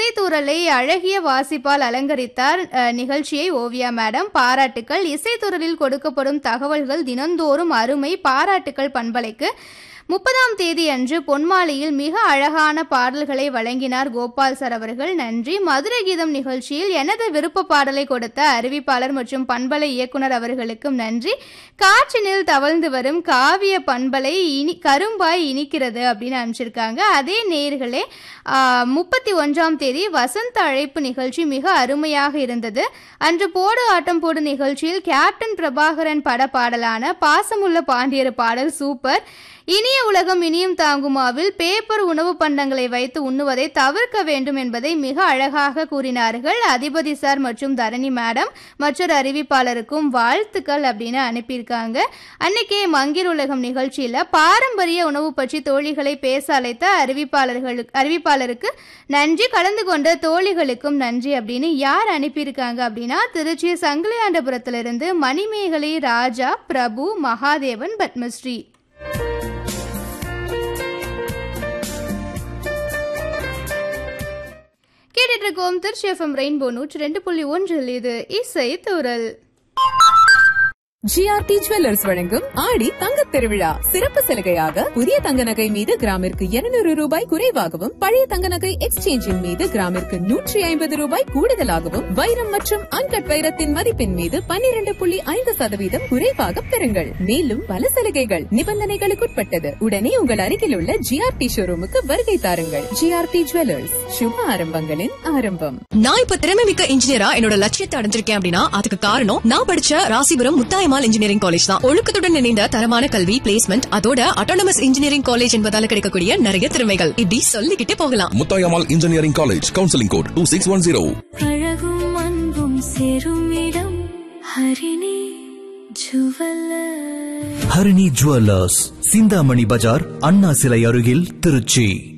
இசைத்தூரலை அழகிய வாசிப்பால் அலங்கரித்தார் அஹ், நிகழ்ச்சியை ஓவியா மேடம் பாராட்டுக்கள் இசைத்தூரலில் கொடுக்கப்படும் தகவல்கள் தினந்தோறும் அருமை பாராட்டுக்கள் பண்பலைக்கு முப்பதாம் தேதி அன்று பொன்மாலையில் மிக அழகான பாடல்களை வழங்கினார் கோபால் சார் அவர்கள் நன்றி மதுரை கீதம் நிகழ்ச்சியில் எனது விருப்ப பாடலை கொடுத்த அறிவிப்பாளர் மற்றும் பண்பலை இயக்குனர் அவர்களுக்கும் நன்றி காற்றினில் தவழ்ந்து வரும் காவிய பண்பலை இனி கரும்பாய் இனிக்கிறது அப்படின்னு அனுப்பிச்சிருக்காங்க அதே நேர்களே முப்பத்தி ஒன்றாம் தேதி வசந்த அழைப்பு நிகழ்ச்சி மிக அருமையாக இருந்தது அன்று போடு ஆட்டம் போடு நிகழ்ச்சியில் கேப்டன் பிரபாகரன் பட பாடலான பாசமுள்ள பாண்டியர் பாடல் சூப்பர் இனிய உலகம் இனியும் தாங்குமாவில் பேப்பர் உணவு பண்டங்களை வைத்து உண்ணுவதை தவிர்க்க வேண்டும் என்பதை மிக அழகாக கூறினார்கள் அதிபதி சார் மற்றும் தரணி மேடம் மற்றொரு அறிவிப்பாளருக்கும் வாழ்த்துக்கள் அப்படின்னு அனுப்பியிருக்காங்க அன்னைக்கே மங்கிர் உலகம் நிகழ்ச்சியில பாரம்பரிய உணவு பற்றி தோழிகளை பேச அழைத்த அறிவிப்பாளர்களுக்கு அறிவிப்பாளருக்கு நன்றி கலந்து கொண்ட தோழிகளுக்கும் நன்றி அப்படின்னு யார் அனுப்பியிருக்காங்க அப்படின்னா திருச்சி சங்கிலியாண்டபுரத்திலிருந்து மணிமேகலை ராஜா பிரபு மகாதேவன் பத்மஸ்ரீ கேட்டுட்டு இருக்கோம் திருச்சி எஃப்எம் ரெயின்போ நூற்றி ரெண்டு புள்ளி ஒன்றில் இது இசை தூரல் ஜிஆர்டி ஜுவல்லர்ஸ் வழங்கும் ஆடி தங்கத் திருவிழா சிறப்பு சலுகையாக புதிய தங்க நகை மீது கிராமிற்கு 200 ரூபாய் குறைவாகவும் பழைய தங்க நகை எக்ஸ்சேஞ்சின் மீது கிராமிற்கு நூற்றி ஐம்பது ரூபாய் கூடுதலாகவும் வைரம் மற்றும் அன்கட் வைரத்தின் மதிப்பின் மீது 12.5% புள்ளி ஐந்து சதவீதம் குறைவாக பெறுங்கள் மேலும் பல சலுகைகள் நிபந்தனைகளுக்குட்பட்டது உடனே உங்கள் அருகில் உள்ள ஜிஆர்டி ஷோரூமுக்கு வருகை தாருங்கள் ஜிஆர்டி ஜுவல்லர்ஸ் சுப ஆரம்பங்களின் ஆரம்பம் நான் இப்ப திறமை மிக்க இன்ஜினியரா என்னோட லட்சியத்தை அடைஞ்சிருக்கேன் அப்படின்னா அதுக்கு காரணம் நான் படிச்ச ராசிபுரம் முத்தாயமால் இன்ஜினியரிங் காலேஜ் தான் ஒழுக்கத்துடன் இணைந்த தரமான கல்வி பிளேஸ்மெண்ட் அதோட அட்டானமஸ் இன்ஜினியரிங் காலேஜ் என்பதால கிடைக்கக்கூடிய நிறைய திறமைகள் இப்படி சொல்லிக்கிட்டே போகலாம் Muthayammal engineering college counselling code two six one zero அழகும் அன்பும் சேரும் இடம் ஹரிணி ஜுவல்லர் ஹரிணி ஜுவல்லர்ஸ் சிந்தாமணி பஜார் அண்ணா சிலை அருகில் திருச்சி